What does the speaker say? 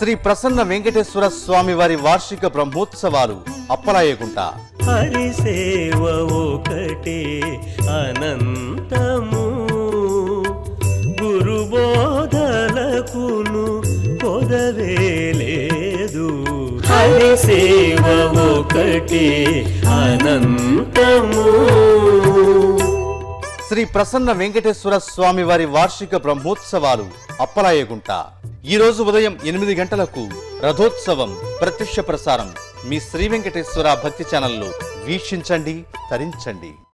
శ్రీ ప్రసన్న వెంకటేశ్వర స్వామి వారి వార్షిక బ్రహ్మోత్సవాలు అప్పలాయకుంట హరిసేవ ఒకటే అనంతము గురుబోధలకును కొదవేలేదు హరిసేవ ఒకటే అనంతము శ్రీ ప్రసన్న వెంకటేశ్వర స్వామి వారి వార్షిక బ్రహ్మోత్సవాలు అప్పలాయకుంట ఈ రోజు ఉదయం ఎనిమిది గంటలకు రథోత్సవం ప్రత్యక్ష ప్రసారం మీ శ్రీ వెంకటేశ్వర భక్తి ఛానల్లో వీక్షించండి తరించండి